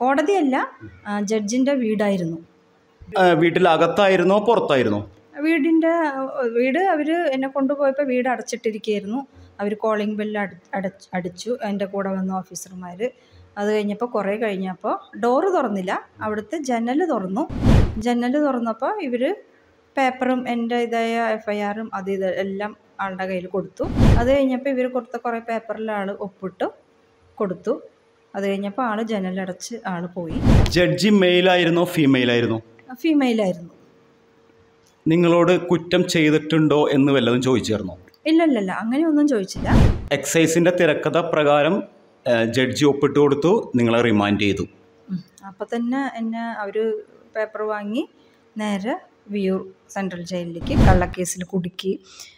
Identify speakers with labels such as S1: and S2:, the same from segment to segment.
S1: കോടതിയല്ല ആ, ജഡ്ജിൻ്റെ വീടായിരുന്നു
S2: ആ, വീട്ടിലകത്തായിരുന്നോ പുറത്തായിരുന്നോ
S1: വീടിൻ്റെ വീട് അവർ എന്നെ കൊണ്ടുപോയപ്പോൾ വീട് അടച്ചിട്ടിരിക്കുകയായിരുന്നു അവർ കോളിംഗ് ബെല്ല് അടി അടച്ച് അടിച്ചു എൻ്റെ കൂടെ വന്ന ഓഫീസർമാർ അത് കഴിഞ്ഞപ്പോൾ കുറേ കഴിഞ്ഞപ്പോൾ ഡോറ് തുറന്നില്ല അവിടുത്തെ ജനൽ തുറന്നു ജനൽ തുറന്നപ്പോൾ ഇവർ പേപ്പറും എൻ്റെ ഇതായ എഫ് ഐ ആറും അത് ഇത് എല്ലാം ആളുടെ കയ്യിൽ കൊടുത്തു അത് കഴിഞ്ഞപ്പോൾ ഇവർ കൊടുത്ത കുറേ പേപ്പറിൽ ആൾ ഒപ്പിട്ടു കൊടുത്തു അത് കഴിഞ്ഞപ്പോൾ ആൾ ജനലടച്ച് ആൾ പോയി
S2: ജഡ്ജി മെയിലായിരുന്നോ ഫീമെയിലായിരുന്നോ
S1: ഫീമെയിലായിരുന്നു
S2: നിങ്ങളോട് കുറ്റം ചെയ്തിട്ടുണ്ടോ എന്ന് വല്ലതും ചോദിച്ചിരുന്നോ
S1: ഇല്ലല്ലല്ല അങ്ങനെയൊന്നും ചോദിച്ചില്ല
S2: എക്സൈസിൻ്റെ തിരക്കഥ പ്രകാരം ആ, ജഡ്ജി ഒപ്പിട്ട് കൊടുത്തു നിങ്ങളെ റിമാൻഡ് ചെയ്തു
S1: അപ്പം തന്നെ എന്നെ അവർ പേപ്പർ വാങ്ങി നേരെ വിയൂർ സെൻട്രൽ ജയിലിലേക്ക് കള്ളക്കേസിൽ കുടുക്കി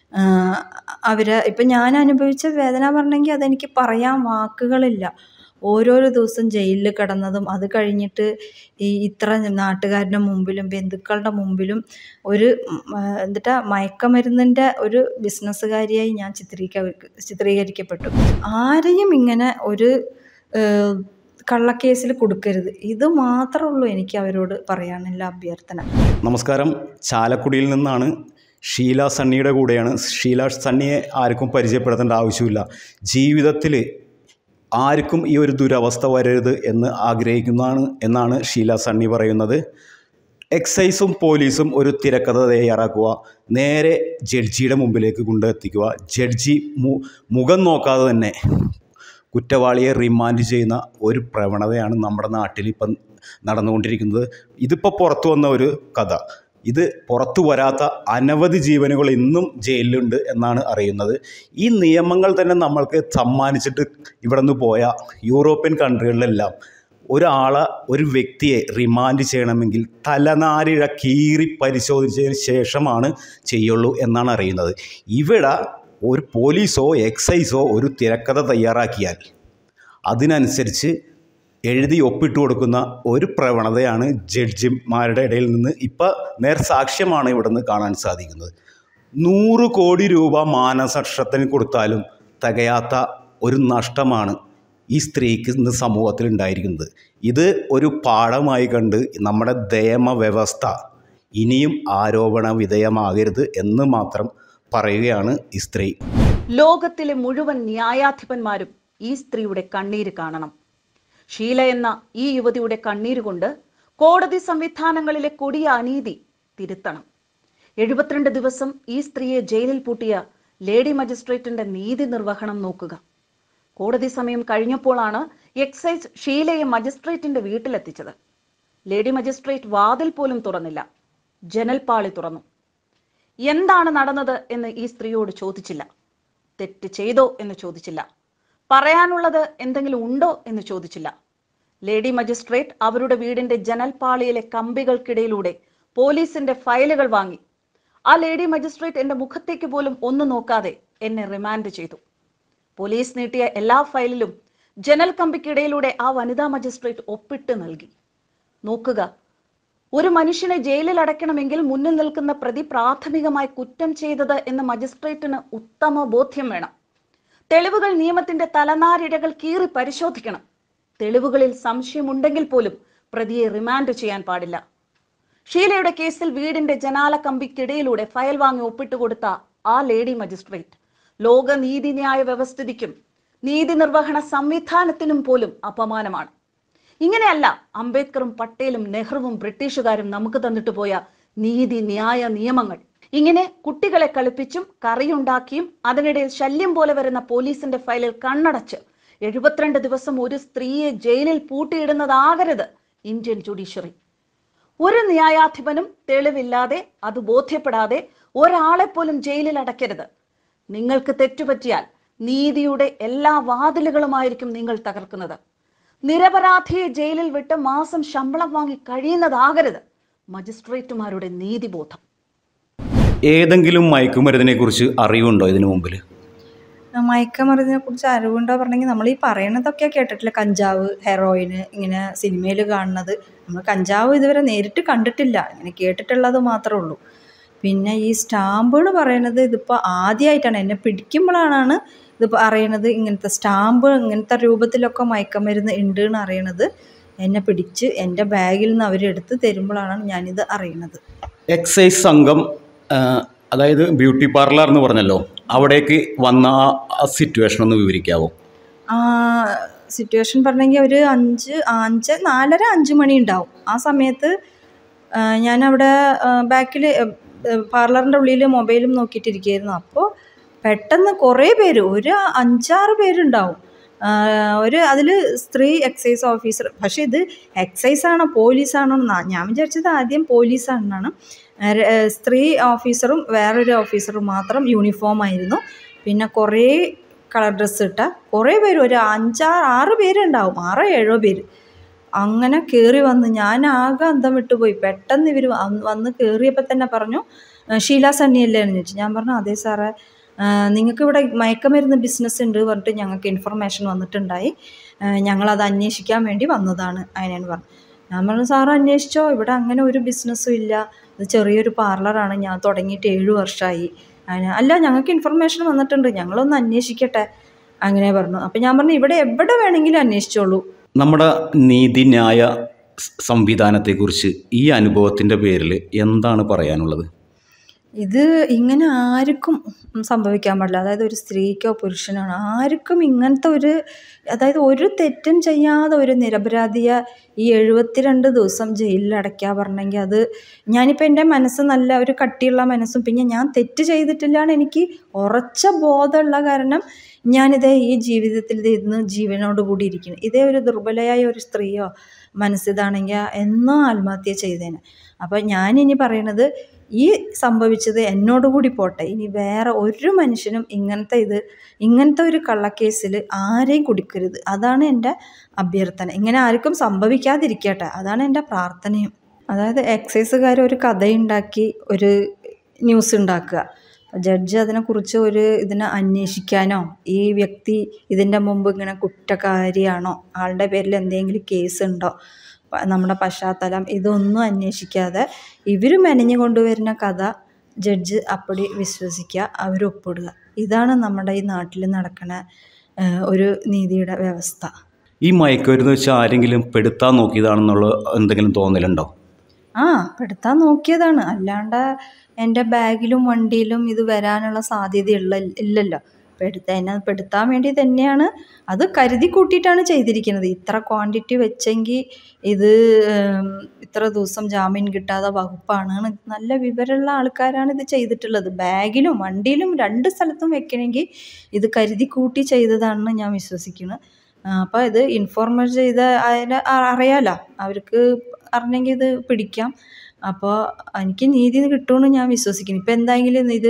S1: അവർ ഇപ്പം ഞാൻ അനുഭവിച്ച വേദന പറഞ്ഞെങ്കിൽ അതെനിക്ക് പറയാൻ വാക്കുകളില്ല ഓരോരോ ദിവസം ജയിലിൽ കിടന്നതും അത് കഴിഞ്ഞിട്ട് ഈ ഇത്ര നാട്ടുകാരുടെ മുമ്പിലും ബന്ധുക്കളുടെ മുമ്പിലും ഒരു ഉം, ആ, എന്നിട്ടാ മയക്കമരുന്നിൻ്റെ ഒരു ബിസിനസ്സുകാരിയായി ഞാൻ ചിത്രീക ചിത്രീകരിക്കപ്പെട്ടു ആരെയും ഇങ്ങനെ ഒരു ഏഹ്, കള്ളക്കേസിൽ കൊടുക്കരുത് ഇത് മാത്രമേ ഉള്ളൂ എനിക്ക് അവരോട് പറയാനുള്ള അഭ്യർത്ഥന
S2: നമസ്കാരം ചാലക്കുടിയിൽ നിന്നാണ് ഷീല സണ്ണിയുടെ കൂടെയാണ് ഷീല സണ്ണിയെ ആർക്കും പരിചയപ്പെടുത്തേണ്ട ആവശ്യമില്ല ജീവിതത്തിൽ ആർക്കും ഈ ഒരു ദുരവസ്ഥ വരരുത് എന്ന് ആഗ്രഹിക്കുന്നതാണ് എന്നാണ് ഷീല സണ്ണി പറയുന്നത് എക്സൈസും പോലീസും ഒരു തിരക്കഥ തയ്യാറാക്കുക നേരെ ജഡ്ജിയുടെ മുമ്പിലേക്ക് കൊണ്ടെത്തിക്കുക ജഡ്ജി മു മുഖം നോക്കാതെ തന്നെ കുറ്റവാളിയെ റിമാൻഡ് ചെയ്യുന്ന ഒരു പ്രവണതയാണ് നമ്മുടെ നാട്ടിൽ ഇപ്പം നടന്നുകൊണ്ടിരിക്കുന്നത് ഇതിപ്പോൾ പുറത്തു വന്ന ഒരു കഥ ഇത് പുറത്തു വരാത്ത അനവധി ജീവനുകൾ ഇന്നും ജയിലിലുണ്ട് എന്നാണ് അറിയുന്നത് ഈ നിയമങ്ങൾ തന്നെ നമ്മൾക്ക് സമ്മാനിച്ചിട്ട് ഇവിടെ നിന്ന് പോയ യൂറോപ്യൻ കൺട്രികളിലെല്ലാം ഒരാളെ ഒരു വ്യക്തിയെ റിമാൻഡ് ചെയ്യണമെങ്കിൽ തലനാരിഴ കീറി പരിശോധിച്ചതിന് ശേഷമാണ് ചെയ്യുള്ളൂ എന്നാണ് അറിയുന്നത് ഇവിടെ ഒരു പോലീസോ എക്സൈസോ ഒരു തിരക്കഥ തയ്യാറാക്കിയാൽ അതിനനുസരിച്ച് എഴുതി ഒപ്പിട്ട് കൊടുക്കുന്ന ഒരു പ്രവണതയാണ് ജഡ്ജിമാരുടെ ഇടയിൽ നിന്ന് ഇപ്പം നേർ സാക്ഷ്യമാണ് ഇവിടെ നിന്ന് കാണാൻ സാധിക്കുന്നത് നൂറ് കോടി രൂപ മാനസക്ഷത്തിന് കൊടുത്താലും തികയാത്ത ഒരു നഷ്ടമാണ് ഈ സ്ത്രീക്ക് ഇന്ന് സമൂഹത്തിൽ ഉണ്ടായിരിക്കുന്നത് ഇത് ഒരു പാഠമായി കണ്ട് നമ്മുടെ നിയമ വ്യവസ്ഥ ഇനിയും ആരോപണ വിധേയമാകരുത് എന്ന് മാത്രം പറയുകയാണ് ഈ സ്ത്രീ
S3: ലോകത്തിലെ മുഴുവൻ ന്യായാധിപന്മാരും ഈ സ്ത്രീയുടെ കണ്ണീര് കാണണം ഷീല എന്ന ഈ യുവതിയുടെ കണ്ണീര് കൊണ്ട് കോടതി സംവിധാനങ്ങളിലെ കൊടിയ അനീതി തിരുത്തണം എഴുപത്തിരണ്ട് ദിവസം ഈ സ്ത്രീയെ ജയിലിൽ പൂട്ടിയ ലേഡി മജിസ്ട്രേറ്റിന്റെ നീതി നിർവഹണം നോക്കുക കോടതി സമയം കഴിഞ്ഞപ്പോഴാണ് എക്സൈസ് ഷീലയെ മജിസ്ട്രേറ്റിന്റെ വീട്ടിലെത്തിച്ചത് ലേഡി മജിസ്ട്രേറ്റ് വാതിൽ പോലും തുറന്നില്ല ജനൽപാളി തുറന്നു എന്താണ് നടന്നത് എന്ന് ഈ സ്ത്രീയോട് ചോദിച്ചില്ല തെറ്റ് ചെയ്തോ എന്ന് ചോദിച്ചില്ല പറയാനുള്ളത് എന്തെങ്കിലും ഉണ്ടോ എന്ന് ചോദിച്ചില്ല ലേഡി മജിസ്ട്രേറ്റ് അവരുടെ വീടിന്റെ ജനൽപാളിയിലെ കമ്പികൾക്കിടയിലൂടെ പോലീസിന്റെ ഫയലുകൾ വാങ്ങി ആ ലേഡി മജിസ്ട്രേറ്റ് എന്റെ മുഖത്തേക്ക് പോലും ഒന്ന് നോക്കാതെ എന്നെ റിമാൻഡ് ചെയ്തു പോലീസ് നീട്ടിയ എല്ലാ ഫയലിലും ജനൽ കമ്പിക്കിടയിലൂടെ ആ വനിതാ മജിസ്ട്രേറ്റ് ഒപ്പിട്ട് നൽകി നോക്കുക ഒരു മനുഷ്യനെ ജയിലിൽ അടയ്ക്കണമെങ്കിൽ മുന്നിൽ നിൽക്കുന്ന പ്രതി പ്രാഥമികമായി കുറ്റം ചെയ്തത് എന്ന് മജിസ്ട്രേറ്റിന് ഉത്തമ ബോധ്യം വേണം തെളിവുകൾ നിയമത്തിന്റെ തലനാരിഴകൾ കീറി പരിശോധിക്കണം തെളിവുകളിൽ സംശയമുണ്ടെങ്കിൽ പോലും പ്രതിയെ റിമാൻഡ് ചെയ്യാൻ പാടില്ല ഷീലയുടെ കേസിൽ വീടിന്റെ ജനാല കമ്പിക്കിടയിലൂടെ ഫയൽ വാങ്ങി ഒപ്പിട്ട് കൊടുത്ത ആ ലേഡി മജിസ്ട്രേറ്റ് ലോക നീതിന്യായ വ്യവസ്ഥിതിക്കും നീതി നിർവഹണ സംവിധാനത്തിനും പോലും അപമാനമാണ് ഇങ്ങനെയല്ല അംബേദ്കറും പട്ടേലും നെഹ്റുവും ബ്രിട്ടീഷുകാരും നമുക്ക് തന്നിട്ട് പോയ നീതി ന്യായ നിയമങ്ങൾ ഇങ്ങനെ കുട്ടികളെ കളിപ്പിച്ചും കറിയുണ്ടാക്കിയും അതിനിടയിൽ ശല്യം പോലെ വരുന്ന പോലീസിന്റെ ഫയലിൽ കണ്ണടച്ച് എഴുപത്തിരണ്ട് ദിവസം ഒരു സ്ത്രീയെ ജയിലിൽ പൂട്ടിയിടുന്നതാകരുത് ഇന്ത്യൻ ജുഡീഷ്യറി ഒരു ന്യായാധിപനും തെളിവില്ലാതെ അത് ബോധ്യപ്പെടാതെ ഒരാളെ പോലും ജയിലിൽ അടയ്ക്കരുത് നിങ്ങൾക്ക് തെറ്റുപറ്റിയാൽ നീതിയുടെ എല്ലാ വാതിലുകളുമായിരിക്കും നിങ്ങൾ തകർക്കുന്നത് നിരപരാധിയെ ജയിലിൽ വിട്ട് മാസം ശമ്പളം വാങ്ങി കഴിയുന്നതാകരുത് മജിസ്ട്രേറ്റുമാരുടെ നീതിബോധം
S2: ഏതെങ്കിലും മയക്കുമരുന്നിനെ കുറിച്ച് അറിവുണ്ടോ ഇതിനു മുമ്പിൽ
S1: മയക്കമരുന്നിനെ കുറിച്ച് അറിവുണ്ടോ പറഞ്ഞെങ്കിൽ നമ്മൾ ഈ പറയണതൊക്കെ കേട്ടിട്ടില്ല കഞ്ചാവ് ഹെറോയിന് ഇങ്ങനെ സിനിമയിൽ കാണുന്നത് നമ്മൾ കഞ്ചാവ് ഇതുവരെ നേരിട്ട് കണ്ടിട്ടില്ല ഇങ്ങനെ കേട്ടിട്ടുള്ളത് മാത്രമേ ഉള്ളൂ പിന്നെ ഈ സ്റ്റാമ്പ് എന്ന് പറയുന്നത് ഇതിപ്പോൾ ആദ്യമായിട്ടാണ് എന്നെ പിടിക്കുമ്പോഴാണ് ഇത് അറിയണത് ഇങ്ങനത്തെ സ്റ്റാമ്പ് ഇങ്ങനത്തെ രൂപത്തിലൊക്കെ മയക്കമരുന്ന് ഉണ്ട് എന്ന് അറിയണത് എന്നെ പിടിച്ച് എൻ്റെ ബാഗിൽ നിന്ന് അവരെടുത്ത് തരുമ്പോഴാണ് ഞാനിത് അറിയണത്
S2: എക്സൈസ് സംഘം ആ, അതായത് ബ്യൂട്ടി പാർലർ എന്ന് പറഞ്ഞല്ലോ അവിടേക്ക് വന്ന ആ സിറ്റുവേഷൻ ഒന്ന് വിവരിക്കാവോ
S1: സിറ്റുവേഷൻ പറഞ്ഞെങ്കിൽ ഒരു അഞ്ച് അഞ്ച് നാലര അഞ്ച് മണി ഉണ്ടാവും ആ സമയത്ത് ആ, ഞാനവിടെ ബാക്കിൽ പാർലറിൻ്റെ ഉള്ളിൽ മൊബൈലും നോക്കിയിട്ടിരിക്കുകയായിരുന്നു അപ്പോൾ പെട്ടെന്ന് കുറേ പേര് ഒരു അഞ്ചാറ് പേരുണ്ടാവും ആ, ഒരു അതിൽ സ്ത്രീ എക്സൈസ് ഓഫീസർ പക്ഷേ ഇത് എക്സൈസ് ആണോ പോലീസാണോ എന്നാ ഞാൻ വിചാരിച്ചത് ആദ്യം പോലീസാണെന്നാണ് ആ, ര- ആ, സ്ത്രീ ഓഫീസറും വേറൊരു ഓഫീസറും മാത്രം യൂണിഫോം ആയിരുന്നു പിന്നെ കുറേ കളർ ഡ്രസ്സ് ഇട്ട കുറേ പേര് ഒരു അഞ്ചാറ് ആറ് പേരുണ്ടാവും ആറോ ഏഴോ പേര് അങ്ങനെ കയറി വന്ന് ഞാൻ ആകെ അന്തം വിട്ടുപോയി പെട്ടെന്ന് ഇവർ വന്ന് കയറിയപ്പോൾ തന്നെ പറഞ്ഞു "ആ, ഷീല സണ്ണിയല്ലേ എന്ന് ചോദിച്ചു ഞാൻ പറഞ്ഞു അതെ സാറേ നിങ്ങൾക്ക് ഇവിടെ മയക്കമരുന്ന് ബിസിനസ് ഉണ്ട് പറഞ്ഞിട്ട് ഞങ്ങൾക്ക് ഇൻഫർമേഷൻ വന്നിട്ടുണ്ടായി ആ, ഞങ്ങളത് അന്വേഷിക്കാൻ വേണ്ടി വന്നതാണ് അതിനാണ് പറഞ്ഞു ഞാൻ പറഞ്ഞു സാറ് അന്വേഷിച്ചോ ഇവിടെ അങ്ങനെ ഒരു ബിസിനസ്സും ഇല്ല ഇത് ചെറിയൊരു പാർലറാണ് ഞാൻ തുടങ്ങിയിട്ട് ഏഴ് വർഷമായി അതിന് അല്ല ഞങ്ങൾക്ക് ഇൻഫർമേഷൻ വന്നിട്ടുണ്ട് ഞങ്ങളൊന്ന് അന്വേഷിക്കട്ടെ അങ്ങനെ പറഞ്ഞു അപ്പം ഞാൻ പറഞ്ഞു ഇവിടെ എവിടെ വേണമെങ്കിലും അന്വേഷിച്ചോളൂ
S2: നമ്മുടെ നീതിന്യായ സ് സംവിധാനത്തെക്കുറിച്ച് ഈ അനുഭവത്തിൻ്റെ പേരിൽ എന്താണ് പറയാനുള്ളത്
S1: ഇത് ഇങ്ങനെ ആർക്കും സംഭവിക്കാൻ പാടില്ല അതായത് ഒരു സ്ത്രീക്കോ പുരുഷനാണോ ആർക്കും ഇങ്ങനത്തെ ഒരു അതായത് ഒരു തെറ്റും ചെയ്യാതെ ഒരു നിരപരാധിയെ ഈ എഴുപത്തിരണ്ട് ദിവസം ജയിലിൽ അടയ്ക്കുക പറഞ്ഞെങ്കിൽ അത് ഞാനിപ്പോൾ എൻ്റെ മനസ്സ് നല്ല ഒരു കട്ടിയുള്ള മനസ്സും പിന്നെ ഞാൻ തെറ്റ് ചെയ്തിട്ടില്ലാണ് എനിക്ക് ഉറച്ച ബോധമുള്ള കാരണം ഞാനിതേ ഈ ജീവിതത്തിൽ ഇത് ഇന്ന് ജീവനോട് കൂടി ഇരിക്കുന്നു ഇതേ ഒരു ദുർബലയായ ഒരു സ്ത്രീയോ മനസ്സിതാണെങ്കിൽ എന്നോ ആത്മഹത്യ ചെയ്തേനെ അപ്പോൾ ഞാനിനി പറയണത് ഈ സംഭവിച്ചത് എന്നോട് കൂടി പോട്ടെ ഇനി വേറെ ഒരു മനുഷ്യനും ഇങ്ങനത്തെ ഇത് ഇങ്ങനത്തെ ഒരു കള്ളക്കേസിൽ ആരെയും കുടിക്കരുത് അതാണ് എൻ്റെ അഭ്യർത്ഥന ഇങ്ങനെ ആർക്കും സംഭവിക്കാതിരിക്കട്ടെ അതാണ് എൻ്റെ പ്രാർത്ഥനയും അതായത് എക്സൈസുകാർ ഒരു കഥയുണ്ടാക്കി ഒരു ന്യൂസ് ഉണ്ടാക്കുക ജഡ്ജ് അതിനെക്കുറിച്ച് ഒരു ഇതിനെ അന്വേഷിക്കാനോ ഈ വ്യക്തി ഇതിൻ്റെ മുമ്പ് ഇങ്ങനെ കുറ്റക്കാരിയാണോ ആളുടെ പേരിൽ എന്തെങ്കിലും കേസ് ഉണ്ടോ പ- നമ്മുടെ പശ്ചാത്തലം ഇതൊന്നും അന്വേഷിക്കാതെ ഇവർ മെനഞ്ഞു കൊണ്ടുവരുന്ന കഥ ജഡ്ജ് അപ്പടി വിശ്വസിക്കുക അവർ ഒപ്പിടുക ഇതാണ് നമ്മുടെ ഈ നാട്ടിൽ നടക്കണ ഏഹ്, ഒരു നീതിയുടെ വ്യവസ്ഥ
S2: ഈ മയക്കുമരുന്ന് വെച്ച് ആരെങ്കിലും പെടുത്താൻ നോക്കിയതാണെന്നുള്ള എന്തെങ്കിലും തോന്നലുണ്ടോ
S1: ആ പെടുത്താൻ നോക്കിയതാണ് അല്ലാണ്ട് എൻ്റെ ബാഗിലും വണ്ടിയിലും ഇത് വരാനുള്ള സാധ്യതയുള്ള ഇല്ലല്ലോ പെടുത്താൻ എന്നെ പെടുത്താൻ വേണ്ടി തന്നെയാണ് അത് കരുതി കൂട്ടിയിട്ടാണ് ചെയ്തിരിക്കുന്നത് ഇത്ര ക്വാണ്ടിറ്റി വെച്ചെങ്കിൽ ഇത് ഉം, ഇത്ര ദിവസം ജാമ്യം കിട്ടാതെ വകുപ്പാണ് നല്ല വിവരമുള്ള ആൾക്കാരാണ് ഇത് ചെയ്തിട്ടുള്ളത് ബാഗിലും വണ്ടിയിലും രണ്ട് സ്ഥലത്തും വെക്കണമെങ്കിൽ ഇത് കരുതി കൂട്ടി ചെയ്തതാണെന്ന് ഞാൻ വിശ്വസിക്കുന്നു അപ്പോൾ ഇത് ഇൻഫോർമർ ചെയ്ത അതിനെ അറിയാലോ അവർക്ക് അറിഞ്ഞെങ്കിൽ ഇത് പിടിക്കാം അപ്പോൾ എനിക്ക് നീതി കിട്ടുമെന്ന് ഞാൻ വിശ്വസിക്കുന്നു ഇപ്പം എന്തായെങ്കിലും ഇത്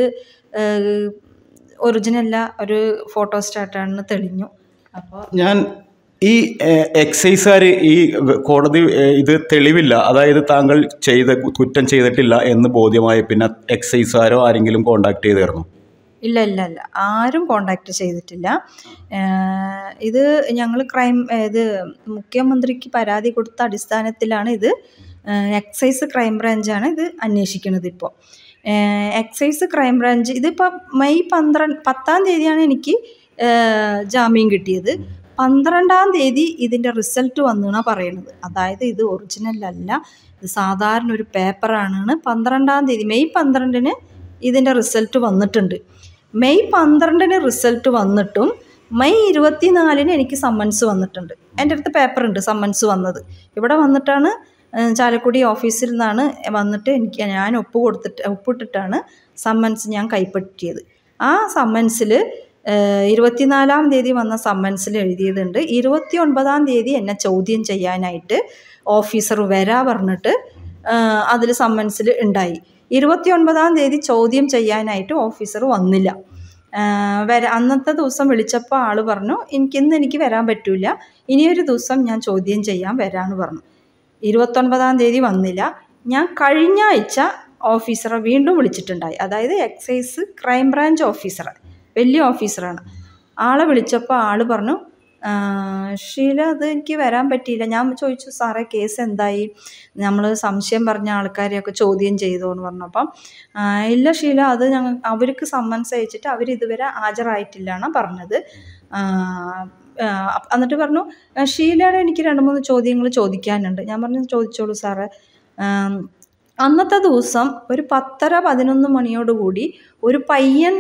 S1: ഒറിജിനല്ല ഒരു ഫോട്ടോ സ്റ്റാർട്ടാണെന്ന് തെളിഞ്ഞു അപ്പോൾ
S2: ഞാൻ ഈ എക്സൈസുകാർ ഈ കോടതി ഏഹ്, ഇത് തെളിവില്ല അതായത് താങ്കൾ ചെയ്ത കുറ്റം ചെയ്തിട്ടില്ല എന്ന് ബോധ്യമായ പിന്നെ എക്സൈസുകാരോ ആരെങ്കിലും കോണ്ടാക്ട് ചെയ്തായിരുന്നു
S1: ഇല്ല ഇല്ല ഇല്ല ആരും കോണ്ടാക്ട് ചെയ്തിട്ടില്ല ഏഹ് ഇത് ഞങ്ങൾ ക്രൈം ഇത് മുഖ്യമന്ത്രിക്ക് പരാതി കൊടുത്ത അടിസ്ഥാനത്തിലാണ് ഇത് ഏഹ് എക്സൈസ് ക്രൈം ബ്രാഞ്ചാണ് ഇത് അന്വേഷിക്കുന്നത് ഇപ്പോൾ ഏഹ് എക്സൈസ് ക്രൈം ബ്രാഞ്ച് ഇതിപ്പോൾ മെയ് പന്ത്രണ്ട് പത്താം തീയതിയാണ് എനിക്ക് ഏഹ് ജാമ്യം കിട്ടിയത് പന്ത്രണ്ടാം തീയതി ഇതിൻ്റെ റിസൾട്ട് വന്നാണ് പറയുന്നത് അതായത് ഇത് ഒറിജിനൽ അല്ല ഇത് സാധാരണ ഒരു പേപ്പറാണ് പന്ത്രണ്ടാം തീയതി മെയ് പന്ത്രണ്ടിന് ഇതിൻ്റെ റിസൾട്ട് വന്നിട്ടുണ്ട് മെയ് പന്ത്രണ്ടിന് റിസൾട്ട് വന്നിട്ടും മെയ് ഇരുപത്തിനാലിന് എനിക്ക് സമ്മൻസ് വന്നിട്ടുണ്ട് എൻ്റെ അടുത്ത് പേപ്പറുണ്ട് സമ്മൻസ് വന്നത് ഇവിടെ വന്നിട്ടാണ് ഏഹ്, ചാലക്കുടി ഓഫീസിൽ നിന്നാണ് വന്നിട്ട് എനിക്ക് ഞാൻ ഒപ്പ് കൊടുത്തിട്ട് ഒപ്പിട്ടിട്ടാണ് സമ്മൻസ് ഞാൻ കൈപ്പറ്റിയത് ആ സമ്മൻസിൽ ഇരുപത്തിനാലാം തീയതി വന്ന സമ്മൻസിൽ എഴുതിയതുണ്ട് ഇരുപത്തി ഒൻപതാം തീയതി എന്നെ ചോദ്യം ചെയ്യാനായിട്ട് ഓഫീസർ വരാ പറഞ്ഞിട്ട് അതിൽ സമ്മൻസിൽ ഉണ്ടായി ഇരുപത്തി ഒൻപതാം തീയതി ചോദ്യം ചെയ്യാനായിട്ട് ഓഫീസർ വന്നില്ല ആഹ് വര അന്നത്തെ ദിവസം വിളിച്ചപ്പോൾ ആൾ പറഞ്ഞു എനിക്ക് ഇന്ന് എനിക്ക് വരാൻ പറ്റില്ല ഇനിയൊരു ദിവസം ഞാൻ ചോദ്യം ചെയ്യാൻ വരാമെന്ന് പറഞ്ഞു ഇരുപത്തൊൻപതാം തീയതി വന്നില്ല ഞാൻ കഴിഞ്ഞ ആഴ്ച ഓഫീസറെ വീണ്ടും വിളിച്ചിട്ടുണ്ടായി അതായത് എക്സൈസ് ക്രൈം ബ്രാഞ്ച് ഓഫീസറെ വലിയ ഓഫീസറാണ് ആളെ വിളിച്ചപ്പോൾ ആൾ പറഞ്ഞു "ആ, ഷീല അത് എനിക്ക് വരാൻ പറ്റിയില്ല ഞാൻ ചോദിച്ചു സാറേ കേസ് എന്തായി നമ്മൾ സംശയം പറഞ്ഞ ആൾക്കാരെയൊക്കെ ചോദ്യം ചെയ്തു എന്ന് പറഞ്ഞപ്പം "ആ, ഇല്ല ഷീല അത് ഞങ്ങൾ അവർക്ക് സമ്മൻസ് അയച്ചിട്ട് അവർ ഇതുവരെ ഹാജരായിട്ടില്ല എന്നാണ് പറഞ്ഞത് ആ, ആ, അപ്പ- എന്നിട്ട് പറഞ്ഞു "ആ, ഷീലയുടെ എനിക്ക് രണ്ട് മൂന്ന് ചോദ്യങ്ങൾ ചോദിക്കാനുണ്ട് ഞാൻ പറഞ്ഞു ചോദിച്ചോളൂ സാറേ ആം, അന്നത്തെ ദിവസം ഒരു പത്തര പതിനൊന്ന് മണിയോടുകൂടി ഒരു പയ്യൻ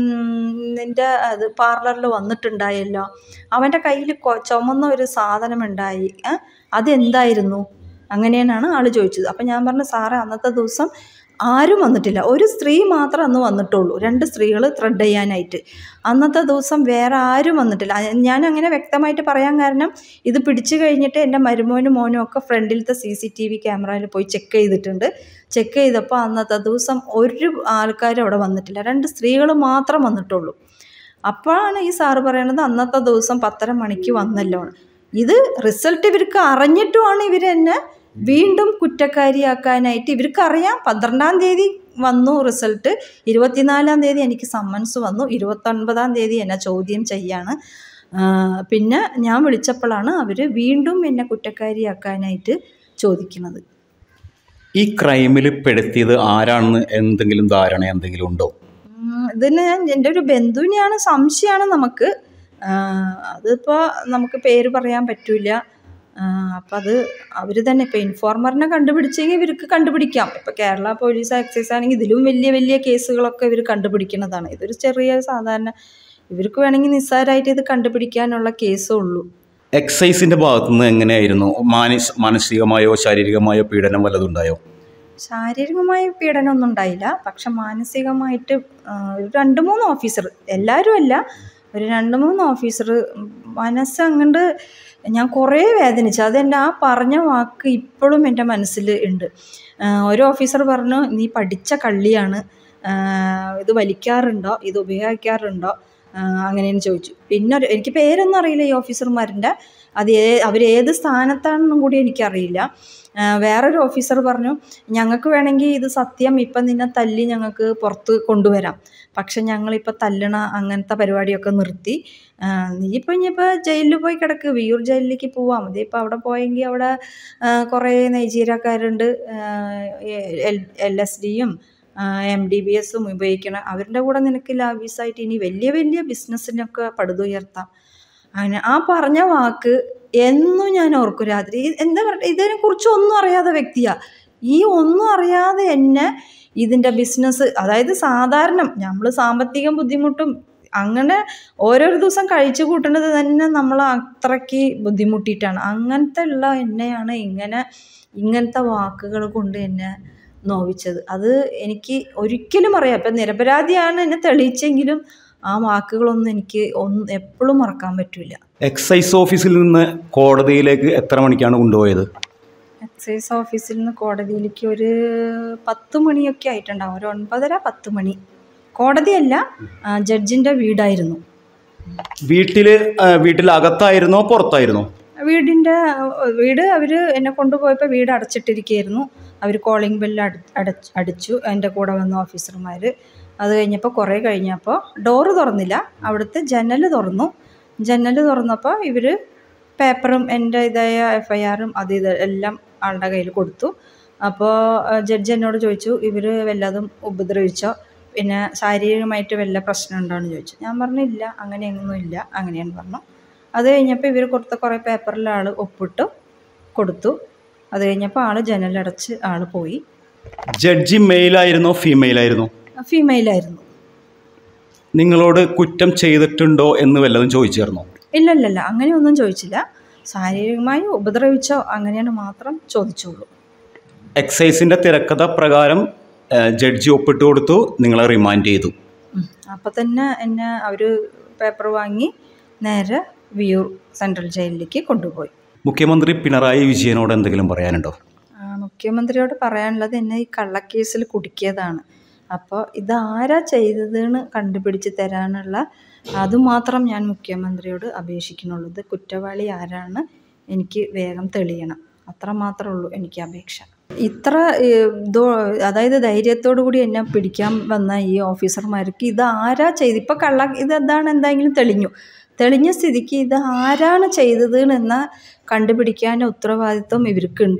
S1: നിൻ്റെ അത് പാർലറിൽ വന്നിട്ടുണ്ടായല്ലോ അവൻ്റെ കയ്യിൽ ചുമന്ന ഒരു സാധനം ഉണ്ടായി ഏ? അതെന്തായിരുന്നു അങ്ങനെയാണ് ആൾ ചോദിച്ചത് അപ്പം ഞാൻ പറഞ്ഞു സാറേ അന്നത്തെ ദിവസം ആരും വന്നിട്ടില്ല ഒരു സ്ത്രീ മാത്രം അന്ന് വന്നിട്ടുള്ളൂ രണ്ട് സ്ത്രീകൾ ത്രെഡ് ചെയ്യാനായിട്ട് അന്നത്തെ ദിവസം വേറെ ആരും വന്നിട്ടില്ല അ- ഞാൻ അങ്ങനെ വ്യക്തമായിട്ട് പറയാൻ കാരണം ഇത് പിടിച്ചു കഴിഞ്ഞിട്ട് എൻ്റെ മരുമോനും മോനും ഒക്കെ ഫ്രണ്ടിലത്തെ സി സി ടി വി ക്യാമറയിൽ പോയി ചെക്ക് ചെയ്തിട്ടുണ്ട് ചെക്ക് ചെയ്തപ്പോൾ അന്നത്തെ ദിവസം ഒരു ആൾക്കാരും അവിടെ വന്നിട്ടില്ല രണ്ട് സ്ത്രീകൾ മാത്രം വന്നിട്ടുള്ളൂ അപ്പോഴാണ് ഈ സാറ് പറയണത് അന്നത്തെ ദിവസം പത്തര മണിക്ക് വന്നല്ലോ എന്ന്. ഇത് റിസൾട്ട് ഇവർക്ക് അറിഞ്ഞിട്ടുമാണ് ഇവർ എന്നെ വീണ്ടും കുറ്റക്കാരിയാക്കാനായിട്ട് ഇവർക്കറിയാം പന്ത്രണ്ടാം തീയതി വന്നു റിസൾട്ട് ഇരുപത്തിനാലാം തീയതി എനിക്ക് സമ്മൻസ് വന്നു ഇരുപത്തൊൻപതാം തീയതി എന്നെ ചോദ്യം ചെയ്യാണ് ആ, പിന്നെ ഞാൻ വിളിച്ചപ്പോഴാണ് അവർ വീണ്ടും എന്നെ കുറ്റക്കാരിയാക്കാനായിട്ട് ചോദിക്കുന്നത്
S2: ഈ ക്രൈമിൽ പെടുത്തിയത് ആരാണെന്ന് എന്തെങ്കിലും ധാരണ എന്തെങ്കിലും ഉണ്ടോ
S1: ഉം, ഇതിന് ഞാൻ എൻ്റെ ഒരു ബന്ധുവിനെയാണ് സംശയമാണ് നമുക്ക് ആ, അതിപ്പോൾ നമുക്ക് പേര് പറയാൻ പറ്റില്ല അപ്പം അത് അവർ തന്നെ ഇപ്പോൾ ഇൻഫോർമറിനെ കണ്ടുപിടിച്ചെങ്കിൽ ഇവർക്ക് കണ്ടുപിടിക്കാം ഇപ്പോൾ കേരള പോലീസ് എക്സൈസ് ആണെങ്കിൽ ഇതിലും വലിയ വലിയ കേസുകളൊക്കെ ഇവർ കണ്ടുപിടിക്കുന്നതാണ് ഇതൊരു ചെറിയ സാധാരണ ഇവർക്ക് വേണമെങ്കിൽ നിസ്സാരമായിട്ട് ഇത് കണ്ടുപിടിക്കാനുള്ള കേസേ ഉള്ളൂ
S2: എക്സൈസിൻ്റെ ഭാഗത്തുനിന്ന് എങ്ങനെയായിരുന്നു മാനസ് മാനസികമായോ ശാരീരികമായോ പീഡനം വല്ലതുണ്ടായോ
S1: ശാരീരികമായ പീഡനമൊന്നും ഉണ്ടായില്ല പക്ഷെ മാനസികമായിട്ട് ആ, ഒരു രണ്ട് മൂന്ന് ഓഫീസർ എല്ലാവരും അല്ല ഒരു രണ്ട് മൂന്ന് ഓഫീസർ മനസ്സങ്ങണ്ട് ഞാൻ കുറേ വേദനിച്ചു അതെൻ്റെ ആ പറഞ്ഞ വാക്ക് ഇപ്പോഴും എൻ്റെ മനസ്സിൽ ഉണ്ട് ആ, ഒരു ഓഫീസർ പറഞ്ഞു നീ പഠിച്ച കള്ളിയാണ് ആ, ഇത് വലിക്കാറുണ്ടോ ഇത് ഉപയോഗിക്കാറുണ്ടോ ആ, അങ്ങനെയെന്ന് ചോദിച്ചു പിന്നെ ഒരു- എനിക്ക് പേരൊന്നും അറിയില്ല ഈ ഓഫീസർമാരുടെ അത് ഏ അവരേത് സ്ഥാനത്താണെന്നും കൂടി എനിക്കറിയില്ല ആ, വേറൊരു ഓഫീസർ പറഞ്ഞു ഞങ്ങൾക്ക് വേണമെങ്കിൽ ഇത് സത്യം ഇപ്പം നിന്നെ തല്ലി ഞങ്ങൾക്ക് പുറത്ത് കൊണ്ടുവരാം പക്ഷെ ഞങ്ങളിപ്പോൾ തല്ലണ അങ്ങനത്തെ പരിപാടിയൊക്കെ നിർത്തി ആ, നീ ഇപ്പം ഇനിയിപ്പോൾ ജയിലിൽ പോയി കിടക്ക് വിയൂർ ജയിലിലേക്ക് പോവാം മതി ഇപ്പം അവിടെ പോയെങ്കിൽ അവിടെ ആ, കുറേ നൈജീരിയക്കാരുണ്ട് എൽ എൽ എസ് ഡിയും എം ഡി ബി എസും ഉപയോഗിക്കണം അവരുടെ കൂടെ നിനക്ക് ലാബീസായിട്ട് ഇനി വലിയ വലിയ ബിസിനസ്സിനൊക്കെ പടുതുയർത്താം അങ്ങനെ ആ പറഞ്ഞ വാക്ക് എന്നും ഞാൻ ഓർക്കും രാത്രി ഈ എന്താ പറയുക ഇതിനെക്കുറിച്ച് ഒന്നും അറിയാത്ത വ്യക്തിയാണ് ഈ ഒന്നും അറിയാതെ എന്നെ ഇതിൻ്റെ ബിസിനസ് അതായത് സാധാരണ നമ്മൾ സാമ്പത്തിക ബുദ്ധിമുട്ടും അങ്ങനെ ഓരോരോ ദിവസം കഴിച്ചു കൂട്ടുന്നത് തന്നെ നമ്മൾ അത്രയ്ക്ക് ബുദ്ധിമുട്ടിയിട്ടാണ് അങ്ങനത്തെ ഉള്ള എന്നെയാണ് ഇങ്ങനെ ഇങ്ങനത്തെ വാക്കുകൾ കൊണ്ട് എന്നെ നോവിച്ചത് അത് എനിക്ക് ഒരിക്കലും അറിയാം ഇപ്പം നിരപരാധിയാണ് എന്നെ തെളിയിച്ചെങ്കിലും ആ വാക്കുകളൊന്നും എനിക്ക് ഒന്നും എപ്പോഴും മറക്കാൻ പറ്റില്ല
S2: എക്സൈസ് ഓഫീസിൽ നിന്ന് കോടതിയിലേക്ക് എത്ര മണിക്കാണ് കൊണ്ടുപോയത്
S1: എക്സൈസ് ഓഫീസിൽ നിന്ന് കോടതിയിലേക്ക് ഒരു പത്ത് മണിയൊക്കെ ആയിട്ടുണ്ടാവും ഒരു ഒൻപതര പത്ത് മണി കോടതിയല്ല ആ, ജഡ്ജിൻ്റെ വീടായിരുന്നു
S2: വീട്ടിൽ വീട്ടിലകത്തായിരുന്നോ പുറത്തായിരുന്നോ
S1: വീടിൻ്റെ വീട് അവർ എന്നെ കൊണ്ടുപോയപ്പോൾ വീട് അടച്ചിട്ടിരിക്കുകയായിരുന്നു അവർ കോളിംഗ് ബെല്ല് അടി അടച്ച് അടിച്ചു എൻ്റെ കൂടെ വന്ന ഓഫീസർമാർ അത് കഴിഞ്ഞപ്പോൾ കുറേ കഴിഞ്ഞപ്പോൾ ഡോറ് തുറന്നില്ല അവിടുത്തെ ജനൽ തുറന്നു ജനൽ തുറന്നപ്പോൾ ഇവർ പേപ്പറും എൻ്റെ ഇതായ എഫ് ഐ ആറും അത് ഇത് എല്ലാം ആളുടെ കയ്യിൽ കൊടുത്തു അപ്പോൾ ജഡ്ജ് എന്നോട് ചോദിച്ചു ഇവർ വല്ലതും ഉപദ്രവിച്ചോ പിന്നെ ശാരീരികമായിട്ട് വല്ല പ്രശ്നം ഉണ്ടോ എന്ന് ചോദിച്ചു ഞാൻ പറഞ്ഞു ഇല്ല അങ്ങനെയൊന്നും ഇല്ല അങ്ങനെയാണ് പറഞ്ഞു അത് കഴിഞ്ഞപ്പോൾ ഇവർ കൊടുത്ത കുറേ പേപ്പറിൽ ആൾ ഒപ്പിട്ടു കൊടുത്തു അത് കഴിഞ്ഞപ്പോൾ ആൾ ജനലടച്ച് ആൾ പോയി
S2: ജഡ്ജി മെയിലായിരുന്നോ ഫീമെയിലായിരുന്നോ
S1: ഫീമെയിലായിരുന്നു
S2: നിങ്ങളോട് കുറ്റം ചെയ്തിട്ടുണ്ടോ എന്ന് വല്ലതും ചോദിച്ചായിരുന്നോ
S1: ഇല്ല ഇല്ല ഇല്ല അങ്ങനെയൊന്നും ചോദിച്ചില്ല ശാരീരികമായി ഉപദ്രവിച്ചോ അങ്ങനെയാണ് മാത്രം ചോദിച്ചുള്ളൂ
S2: എക്സൈസിൻ്റെ തിരക്കഥ പ്രകാരം ആ, ജഡ്ജി ഒപ്പിട്ട് കൊടുത്തു നിങ്ങളെ റിമാൻഡ് ചെയ്തു
S1: അപ്പം തന്നെ എന്നെ അവർ പേപ്പർ വാങ്ങി നേരെ വിയൂർ സെൻട്രൽ ജയിലിലേക്ക് കൊണ്ടുപോയി
S2: മുഖ്യമന്ത്രി പിണറായി വിജയനോട് എന്തെങ്കിലും പറയാനുണ്ടോ
S1: ആ, മുഖ്യമന്ത്രിയോട് പറയാനുള്ളത് എന്നെ ഈ കള്ളക്കേസിൽ കുടുക്കിയതാണ് അപ്പോൾ ഇതാരാ ചെയ്തതെന്ന് കണ്ടുപിടിച്ച് തരാനുള്ള അതുമാത്രം ഞാൻ മുഖ്യമന്ത്രിയോട് അപേക്ഷിക്കുന്നുള്ളൂ ഇത് കുറ്റവാളി ആരാണ് എനിക്ക് വേഗം തെളിയണം അത്ര മാത്രമേ ഉള്ളൂ എനിക്ക് അപേക്ഷ ഇത്ര ഏഹ്, ഇതോ അതായത് ധൈര്യത്തോടു കൂടി എന്നെ പിടിക്കാൻ വന്ന ഈ ഓഫീസർമാർക്ക് ഇത് ആരാ ചെയ്ത് ഇപ്പം കള്ള ഇതെന്താണ് എന്തെങ്കിലും തെളിഞ്ഞു തെളിഞ്ഞ സ്ഥിതിക്ക് ഇത് ആരാണ് ചെയ്തത് എന്ന കണ്ടുപിടിക്കാൻ ഉത്തരവാദിത്വം ഇവർക്കുണ്ട്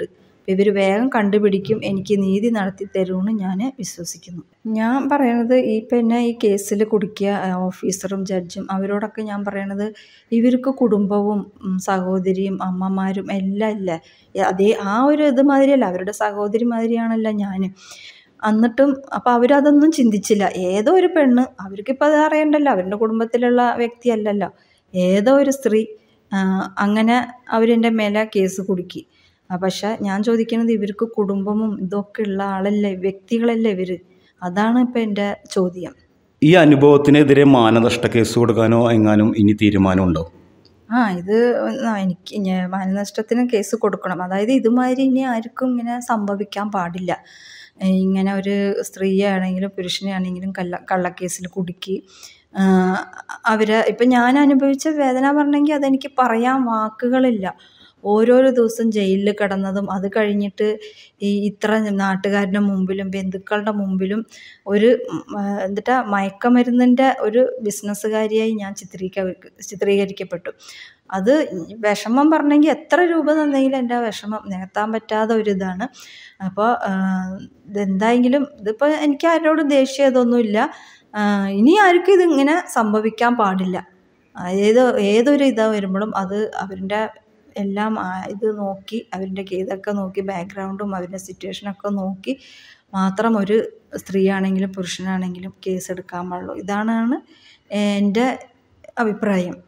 S1: ഇവർ വേഗം കണ്ടുപിടിക്കും എനിക്ക് നീതി നടത്തി തരുമെന്ന് ഞാൻ വിശ്വസിക്കുന്നു ഞാൻ പറയണത് ഈ പിന്നെ ഈ കേസിൽ കുടുക്കിയ ആ, ഓഫീസറും ജഡ്ജും അവരോടൊക്കെ ഞാൻ പറയണത് ഇവർക്ക് കുടുംബവും ഉം, സഹോദരിയും അമ്മമാരും എല്ലാം ഇല്ലേ ഏ, അതേ ആ ഒരു ഇത് മാതിരിയല്ല അവരുടെ സഹോദരി മാതിരിയാണല്ലോ ഞാൻ എന്നിട്ടും അപ്പോൾ അവരതൊന്നും ചിന്തിച്ചില്ല ഏതോ ഒരു പെണ്ണ് അവർക്കിപ്പോൾ അത് അറിയണ്ടല്ലോ അവരുടെ കുടുംബത്തിലുള്ള വ്യക്തിയല്ലല്ലോ ഏതോ ഒരു സ്ത്രീ ആ, അങ്ങനെ അവരെൻ്റെ മേലെ കേസ് കുടുക്കി ആ, പക്ഷെ ഞാൻ ചോദിക്കുന്നത് ഇവർക്ക് കുടുംബവും ഇതൊക്കെ ഉള്ള ആളല്ലേ വ്യക്തികളല്ലേ ഇവർ അതാണ് ഇപ്പം എൻ്റെ ചോദ്യം
S2: ഈ അനുഭവത്തിനെതിരെ മാനനഷ്ട കേസ് കൊടുക്കാനോ എങ്ങാനും ഇനി തീരുമാനമുണ്ടോ
S1: ആ ഇത് ആ, എനിക്ക് ഞാൻ മാനനഷ്ടത്തിന് കേസ് കൊടുക്കണം അതായത് ഇതുമാതിരി ഇനി ആർക്കും ഇങ്ങനെ സംഭവിക്കാൻ പാടില്ല ഏ, ഇങ്ങനെ ഒരു സ്ത്രീയാണെങ്കിലും പുരുഷനെയാണെങ്കിലും കള്ള കള്ളക്കേസിൽ കുടുക്കി ആ, അവരെ ഇപ്പം ഞാൻ അനുഭവിച്ച വേദന പറഞ്ഞെങ്കിൽ അതെനിക്ക് പറയാൻ വാക്കുകളില്ല ഓരോരോ ദിവസം ജയിലിൽ കിടന്നതും അത് കഴിഞ്ഞിട്ട് ഈ ഇത്ര നാട്ടുകാരുടെ മുമ്പിലും ബന്ധുക്കളുടെ മുമ്പിലും ഒരു ഉം, ആ, എന്നിട്ടാ മയക്കമരുന്നിൻ്റെ ഒരു ബിസിനസ്സുകാരിയായി ഞാൻ ചിത്രീക ചിത്രീകരിക്കപ്പെട്ടു അത് വിഷമം പറഞ്ഞെങ്കിൽ എത്ര രൂപ തന്നെങ്കിലും എൻ്റെ വിഷമം നികത്താൻ പറ്റാത്ത ഒരു ഇതാണ് അപ്പോൾ ഇതെന്തായെങ്കിലും ഇതിപ്പോൾ എനിക്ക് ആരോടും ദേഷ്യം ഇതൊന്നുമില്ല ആ, ഇനി ആർക്കും ഇതിങ്ങനെ സംഭവിക്കാൻ പാടില്ല ആ, ഏത് ഏതൊരു ഇതാ വരുമ്പോഴും അത് അവരുടെ എല്ലാം ആ, ഇത് നോക്കി അവരുടെ ഇതൊക്കെ നോക്കി ബാക്ക്ഗ്രൗണ്ടും അവരുടെ സിറ്റുവേഷനൊക്കെ നോക്കി മാത്രം ഒരു സ്ത്രീയാണെങ്കിലും പുരുഷനാണെങ്കിലും കേസ് എടുക്കാൻ പാടുള്ളൂ ഇതാണ് എൻ്റെ അഭിപ്രായം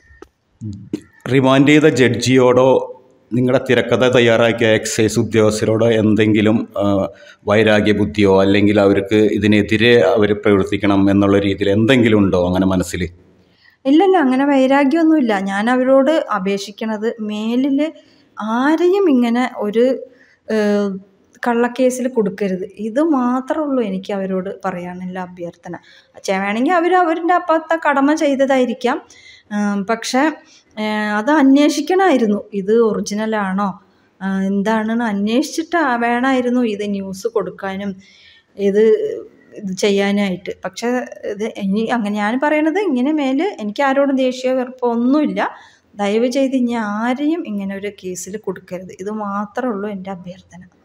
S2: റിമാൻഡ് ചെയ്ത ജഡ്ജിയോടോ നിങ്ങളുടെ തിരക്കഥ തയ്യാറാക്കിയ എക്സൈസ് ഉദ്യോഗസ്ഥരോടോ എന്തെങ്കിലും ആ, വൈരാഗ്യ ബുദ്ധിയോ അല്ലെങ്കിൽ അവർക്ക് ഇതിനെതിരെ അവർ പ്രവർത്തിക്കണം എന്നുള്ള രീതിയിൽ എന്തെങ്കിലും ഉണ്ടോ അങ്ങനെ മനസ്സിൽ
S1: ഇല്ലല്ല അങ്ങനെ വൈരാഗ്യമൊന്നുമില്ല ഞാൻ അവരോട് അപേക്ഷിക്കണത് മേലിൽ ആരെയും ഇങ്ങനെ ഒരു ഏഹ്, കള്ളക്കേസിൽ കൊടുക്കരുത് ഇത് മാത്രമേ ഉള്ളൂ എനിക്ക് അവരോട് പറയാനുള്ള അഭ്യർത്ഥന ചെ- വേണമെങ്കിൽ അവർ അവരുടെ അപ്പത്തെ കടമ ചെയ്തതായിരിക്കാം ഉം, പക്ഷേ ഏഹ്, അത് അന്വേഷിക്കണമായിരുന്നു ഇത് ഒറിജിനലാണോ ആഹ്, എന്താണെന്ന് അന്വേഷിച്ചിട്ട് ആ- വേണമായിരുന്നു ഇത് ന്യൂസ് കൊടുക്കാനും ഇത് ഇത് ചെയ്യാനായിട്ട് പക്ഷേ ഇത് ഇനി അങ്ങനെ ഞാൻ പറയണത് ഇങ്ങനെ മേല് എനിക്ക് ആരോടും ദേഷ്യമോ വെറുപ്പോ ഒന്നുമില്ല ദയവ് ചെയ്ത് ഇനി ആരെയും ഇങ്ങനെ ഒരു കേസിൽ കൊടുക്കരുത് ഇത് മാത്രമേ ഉള്ളൂ എൻ്റെ അഭ്യർത്ഥന